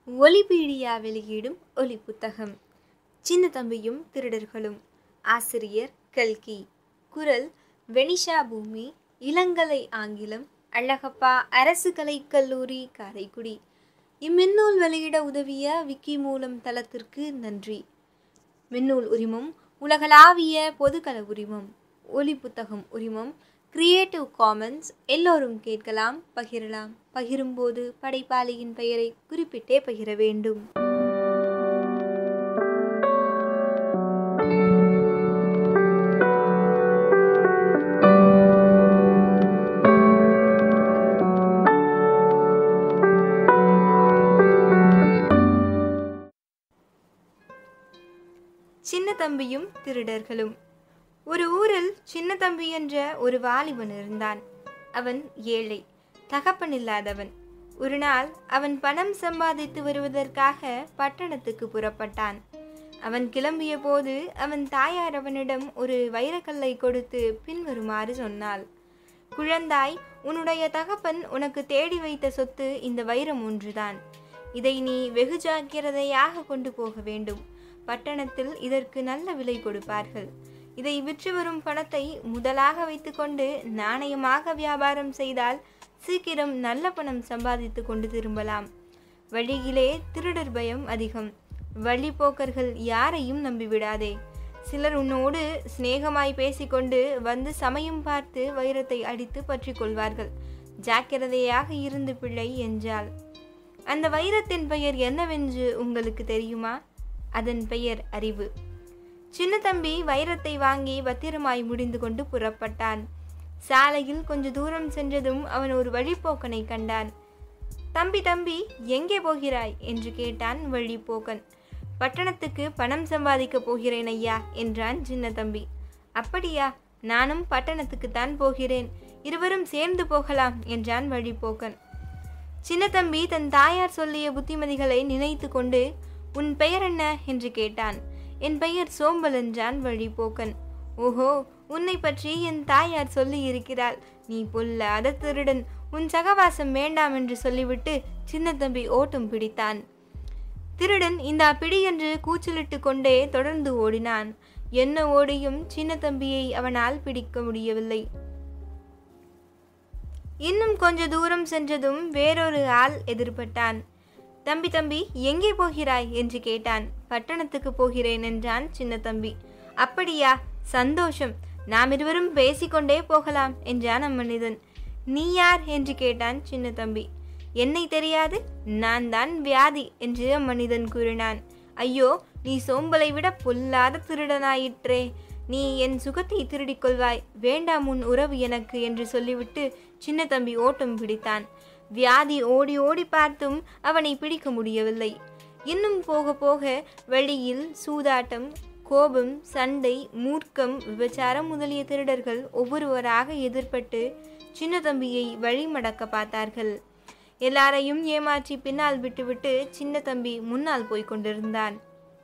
ஒலிபீடியா வெளியிடும் ஒலி புத்தகம் சின்ன தம்பியும் திருடர்களும் ஆசிரியர் கல்கி குரல் வெனிஷா பூமி இளங்கலை ஆங்கிலம் அழகப்பா அரசு கலைக் கல்லூரி காரைக்குடி இம்மின்னூல் வெளியிட உதவிய விக்கி மூலம் தளத்திற்கு நன்றி மின்னூல் உரிமம் உலகளாவிய பொதுக்கல உரிமம் ஒலி புத்தகம் உரிமம் கிரியேட்டிவ் காமன்ஸ் எல்லோரும் கேட்கலாம் பகிரலாம் பகிரும்போது படைப்பாளியின் பெயரை குறிப்பிட்டே பகிர வேண்டும் சின்ன தம்பியும் திருடர்களும் ஒரு ஊரில் சின்ன தம்பி என்ற ஒரு வாலிபன் இருந்தான் அவன் ஏழை தகப்பன் இல்லாதவன் ஒரு நாள் அவன் பணம் சம்பாதித்து வருவதற்காக பட்டணத்துக்கு புறப்பட்டான் அவன் கிளம்பிய போது அவன் தாயார் அவனிடம் ஒரு வைரக்கல்லை கொடுத்து பின்வருமாறு சொன்னாள் குழந்தாய் உன்னுடைய தகப்பன் உனக்கு தேடி வைத்த சொத்து இந்த வைரம் ஒன்றுதான் இதை நீ வெகு ஜாக்கிரதையாக கொண்டு போக வேண்டும் பட்டணத்தில் இதற்கு நல்ல விலை கொடுப்பார்கள் இதை விற்று வரும் பணத்தை முதலாக வைத்துக்கொண்டு நாணயமாக வியாபாரம் செய்தால் சீக்கிரம் நல்ல பணம் சம்பாதித்து கொண்டு திரும்பலாம் வழியிலே திருடர் பயம் அதிகம் வழிப்போக்கர்கள் யாரையும் நம்பிவிடாதே சிலர் உன்னோடு சிநேகமாய் பேசிக்கொண்டு வந்து சமயம் பார்த்து வைரத்தை அடித்து பற்றி கொள்வார்கள் ஜாக்கிரதையாக இருந்து பிள்ளை என்றாள் அந்த வைரத்தின் பெயர் என்னவென்று உங்களுக்கு தெரியுமா அதன் பெயர் அறிவு சின்ன தம்பி வைரத்தை வாங்கி பத்திரமாய் முடிந்து கொண்டு புறப்பட்டான் சாலையில் கொஞ்ச தூரம் சென்றதும் அவன் ஒரு வழிப்போக்கனை கண்டான் தம்பி தம்பி எங்கே போகிறாய் என்று கேட்டான் வழிப்போக்கன் பட்டணத்துக்கு பணம் சம்பாதிக்க போகிறேன் ஐயா என்றான் சின்ன தம்பி அப்படியா நானும் பட்டணத்துக்குத்தான் போகிறேன் இருவரும் சேர்ந்து போகலாம் என்றான் வழிப்போக்கன் சின்ன தம்பி தன் தாயார் சொல்லிய புத்திமதிகளை நினைத்து கொண்டு உன் பெயர் என்ன என்று கேட்டான் என் பெயர் சோம்பல் என்றான் வழிபோக்கன் ஓஹோ உன்னை பற்றி என் தாயார் சொல்லி இருக்கிறாள் நீ பொல்லாத திருடன் உன் சகவாசம் வேண்டாம் என்று சொல்லிவிட்டு சின்ன தம்பி ஓட்டம் பிடித்தான் திருடன் இந்த பிடி என்று கூச்சலிட்டு கொண்டே தொடர்ந்து ஓடினான் என்ன ஓடியும் சின்ன தம்பியை அவனால் பிடிக்க முடியவில்லை இன்னும் கொஞ்ச தூரம் சென்றதும் வேறொரு ஆள் எதிர்பட்டான் தம்பி தம்பி எங்கே போகிறாய் என்று கேட்டான் பட்டணத்துக்கு போகிறேன் என்றான் சின்ன தம்பி அப்படியா சந்தோஷம் நாம் இருவரும் பேசிக்கொண்டே போகலாம் என்றான் அம்மனிதன் நீ யார் என்று கேட்டான் சின்ன தம்பி என்னை தெரியாது நான் தான் வியாதி என்று அம்மனிதன் கூறினான் ஐயோ நீ சோம்பலை விட பொல்லாத திருடனாயிற்றே நீ என் சுகத்தை திருடிக் கொள்வாய் வேண்டாம் உன் உறவு எனக்கு என்று சொல்லிவிட்டு சின்ன தம்பி ஓட்டம் பிடித்தான் வியாதி ஓடி ஓடி பார்த்தும் அவனை பிடிக்க முடியவில்லை இன்னும் போக போக வழியில் சூதாட்டம் கோபம் சண்டை மூர்க்கம் விபச்சாரம் முதலிய திருடர்கள் ஒவ்வொருவராக எதிர்பட்டு சின்ன தம்பியை வழிமடக்க பார்த்தார்கள் எல்லாரையும் ஏமாற்றி பின்னால் விட்டுவிட்டு சின்ன தம்பி முன்னால் போய்க் கொண்டிருந்தான்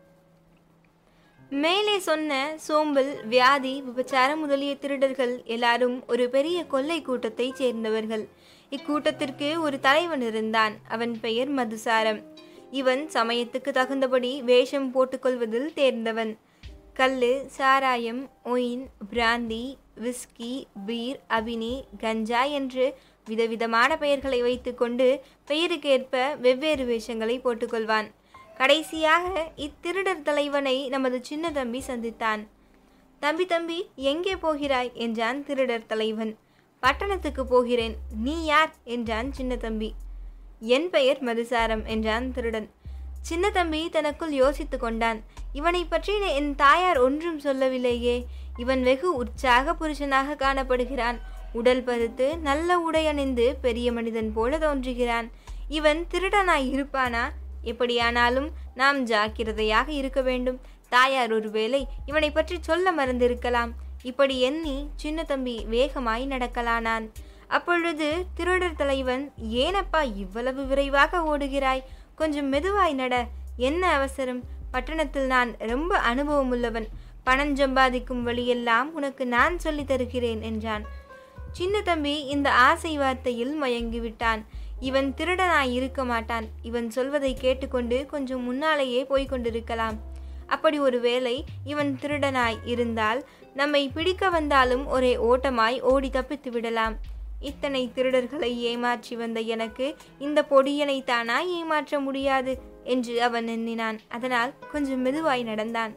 மேலே சொன்ன சோம்பல் வியாதி விபச்சாரம் முதலிய திருடர்கள் எல்லாரும் ஒரு பெரிய கொள்ளை கூட்டத்தைச் சேர்ந்தவர்கள் இக்கூட்டத்திற்கு ஒரு தலைவன் இருந்தான் அவன் பெயர் மதுசாரம் இவன் சமயத்துக்கு தகுந்தபடி வேஷம் போட்டுக்கொள்வதில் தேர்ந்தவன் கல்லு சாராயம் ஒயின் பிராந்தி விஸ்கி பீர் அபினி கஞ்சா என்று விதவிதமான பெயர்களை வைத்துக்கொண்டு பெயருக்கேற்ப வெவ்வேறு வேஷங்களை போட்டுக்கொள்வான் கடைசியாக இத்திருடர் தலைவனை நமது சின்ன தம்பி சந்தித்தான் தம்பி தம்பி எங்கே போகிறாய் என்றான் திருடர் தலைவன் பட்டணத்துக்கு போகிறேன் நீ யார் என்றான் சின்ன தம்பி என் பெயர் மதுசாரம் என்றான் திருடன் சின்ன தம்பி தனக்குள் யோசித்து கொண்டான் இவனை பற்றி என் தாயார் ஒன்றும் சொல்லவில்லையே இவன் வெகு உற்சாக புருஷனாக காணப்படுகிறான் உடல் பருத்து நல்ல உடை அணிந்து பெரிய மனிதன் போல தோன்றுகிறான் இவன் திருடனாய் இருப்பானா எப்படியானாலும் நாம் ஜாக்கிரதையாக இருக்க வேண்டும் தாயார் ஒருவேளை இவனை பற்றி சொல்ல மறந்திருக்கலாம் இப்படி எண்ணி சின்ன தம்பி வேகமாய் நடக்கலானான் அப்பொழுது திருடர் தலைவன் ஏனப்பா இவ்வளவு விரைவாக ஓடுகிறாய் கொஞ்சம் மெதுவாய் நட என்ன அவசரம் பட்டணத்தில் நான் ரொம்ப அனுபவம் உள்ளவன் பணம் சம்பாதிக்கும் வழியெல்லாம் உனக்கு நான் சொல்லி தருகிறேன் என்றான் சின்ன தம்பி இந்த ஆசை வார்த்தையில் மயங்கி விட்டான் இவன் திருடனாய் இருக்க மாட்டான் இவன் சொல்வதை கேட்டுக்கொண்டு கொஞ்சம் முன்னாலேயே போய்க் கொண்டிருக்கலாம் அப்படி ஒரு வேளை இவன் திருடனாய் இருந்தால் நம்மை பிடிக்க வந்தாலும் ஒரே ஓட்டமாய் ஓடி தப்பித்து விடலாம் இத்தனை திருடர்களை ஏமாற்றி வந்த எனக்கு இந்த பொடியனை தானா ஏமாற்ற முடியாது என்று அவன் எண்ணினான் அதனால் கொஞ்சம் மெதுவாய் நடந்தான்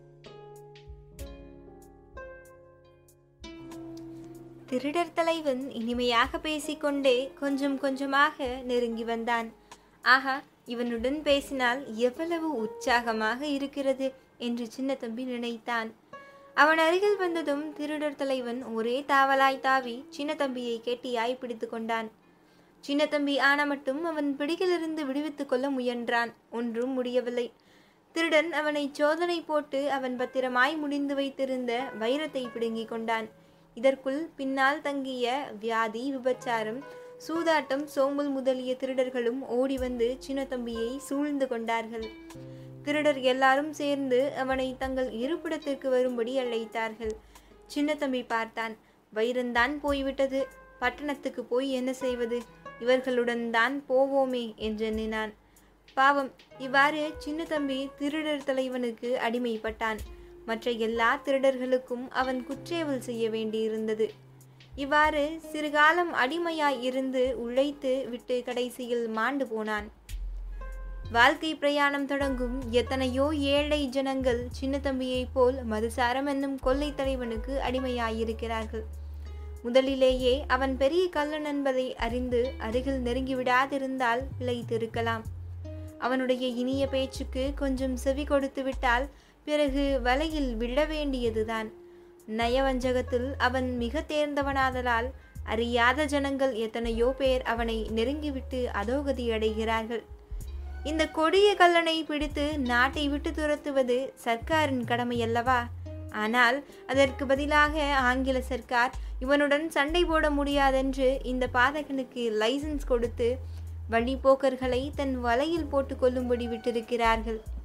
திருடர் தலைவன் இனிமையாக பேசிக்கொண்டே கொஞ்சம் கொஞ்சமாக நெருங்கி வந்தான் ஆஹா இவனுடன் பேசினால் எவ்வளவு உற்சாகமாக இருக்கிறது என்று சின்ன தம்பி நினைத்தான் அவன் அருகில் வந்ததும் திருடர் தலைவன் ஒரே தாவலாய் தாவி சின்ன தம்பியை கெட்டியாய் பிடித்து கொண்டான் சின்ன தம்பி ஆன மட்டும் அவன் பிடியிலிருந்து விடுவித்துக் கொள்ள முயன்றான் ஒன்றும் முடியவில்லை திருடன் அவனை சோதனை போட்டு அவன் பத்திரமாய் முடிந்து வைத்திருந்த வைரத்தை பிடுங்கிக் கொண்டான் இதற்குள் பின்னால் தங்கிய வியாதி விபச்சாரம் சூதாட்டம் சோம்பல் முதலிய திருடர்களும் ஓடி வந்து சின்ன தம்பியை சூழ்ந்து கொண்டார்கள் திருடர் எல்லாரும் சேர்ந்து அவனை தங்கள் இருப்பிடத்திற்கு வரும்படி அழைத்தார்கள் சின்ன தம்பி பார்த்தான் வைரந்தான் போய்விட்டது பட்டணத்துக்கு போய் என்ன செய்வது இவர்களுடன் தான் போவோமே என்றெண்ணினான் பாவம் இவ்வாறு சின்ன தம்பி திருடர் தலைவனுக்கு அடிமைப்பட்டான் மற்ற எல்லா திருடர்களுக்கும் அவன் குற்றேவல் செய்ய வேண்டியிருந்தது இவ்வாறு சிறுகாலம் அடிமையாய் இருந்து உழைத்து விட்டு கடைசியில் மாண்டு போனான் வாழ்க்கை பிரயாணம் தொடங்கும் எத்தனையோ ஏழை ஜனங்கள் சின்ன தம்பியைப் போல் மதுசாரம் என்னும் கொள்ளை தலைவனுக்கு அடிமையாயிருக்கிறார்கள் முதலிலேயே அவன் பெரிய கள்ளன் என்பதை அறிந்து அருகில் நெருங்கிவிடாதிருந்தால் பிழைத்திருக்கலாம் அவனுடைய இனிய பேச்சுக்கு கொஞ்சம் செவி கொடுத்து விட்டால் பிறகு வலையில் விழ வேண்டியதுதான் நயவஞ்சகத்தில் அவன் மிக தேர்ந்தவனாதலால் அறியாத ஜனங்கள் எத்தனையோ பேர் அவனை நெருங்கிவிட்டு அதோகதி அடைகிறார்கள் இந்த கொடிய கல்லனை பிடித்து நாட்டை விட்டு துரத்துவது சர்க்காரின் கடமை அல்லவா ஆனால் அதற்கு பதிலாக ஆங்கில சர்க்கார் இவனுடன் சண்டை போட முடியாதென்று இந்த பாதகனுக்கு லைசன்ஸ் கொடுத்து வழிபோக்கர்களை தன் வலையில் போட்டு கொள்ளும்படி விட்டிருக்கிறார்கள்